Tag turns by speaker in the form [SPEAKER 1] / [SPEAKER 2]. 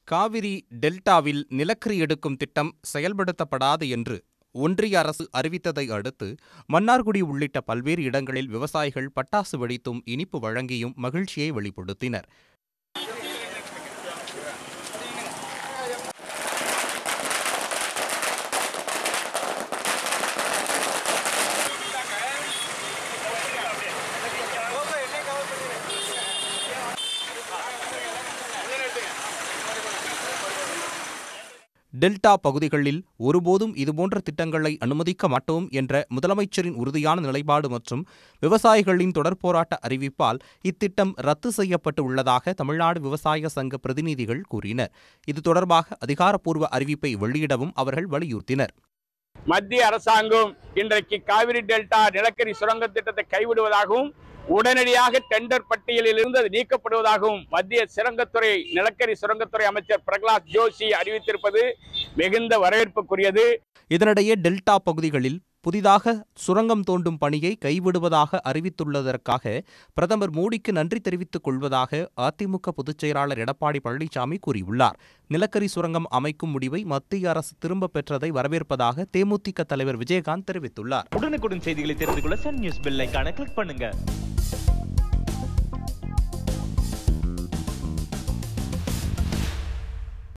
[SPEAKER 1] காவிரி டெல்டாவில் நிலக்கரி எடுக்கும் திட்டம் செயல்படுத்தப்படாது என்று ஒன்றிய அரசு அறிவித்ததை அடுத்து மன்னார்குடி உள்ளிட்ட பல்வேறு இடங்களில் விவசாயிகள் பட்டாசு வெடித்தும் இனிப்பு வழங்கியும் மகிழ்ச்சியை வெளிப்படுத்தினர் டெல்டா பகுதிகளில் ஒருபோதும் இதுபோன்ற திட்டங்களை அனுமதிக்க மாட்டோம் என்ற முதலமைச்சரின் உறுதியான நிலைப்பாடு மற்றும் விவசாயிகளின் தொடர் போராட்ட அறிவிப்பால் இத்திட்டம் ரத்து செய்யப்பட்டு உள்ளதாக தமிழ்நாடு விவசாய சங்க பிரதிநிதிகள் கூறினர் இது தொடர்பாக அதிகாரப்பூர்வ அறிவிப்பை வெளியிடவும் அவர்கள் வலியுறுத்தினர்
[SPEAKER 2] மத்திய அரசாங்கம் இன்றைக்கு காவிரி டெல்டா நிலக்கரி சுரங்க திட்டத்தை கைவிடுவதாகவும் உடனடியாக டெண்டர் பட்டியலில் இருந்து அது நீக்கப்படுவதாகவும் மத்திய சுரங்கத்துறை நிலக்கரி சுரங்கத்துறை அமைச்சர் பிரகலாத் ஜோஷி அறிவித்திருப்பது மிகுந்த வரவேற்புக்குரியது
[SPEAKER 1] இதனிடையே டெல்டா பகுதிகளில் புதிதாக சுரங்கம் தோண்டும் பணியை கைவிடுவதாக அறிவித்துள்ளதற்காக பிரதமர் மோடிக்கு நன்றி தெரிவித்துக் கொள்வதாக அதிமுக பொதுச் செயலாளர் எடப்பாடி பழனிசாமி கூறியுள்ளார் நிலக்கரி சுரங்கம் அமைக்கும் முடிவை மத்திய அரசு திரும்பப் பெற்றதை வரவேற்பதாக தேமுதிக தலைவர் விஜயகாந்த் தெரிவித்துள்ளார்
[SPEAKER 3] உடனுக்குடன் செய்திகளை தெரிந்து கொள்ள சன் நியூஸ் பெல் ஐகானை கிளிக் பண்ணுங்க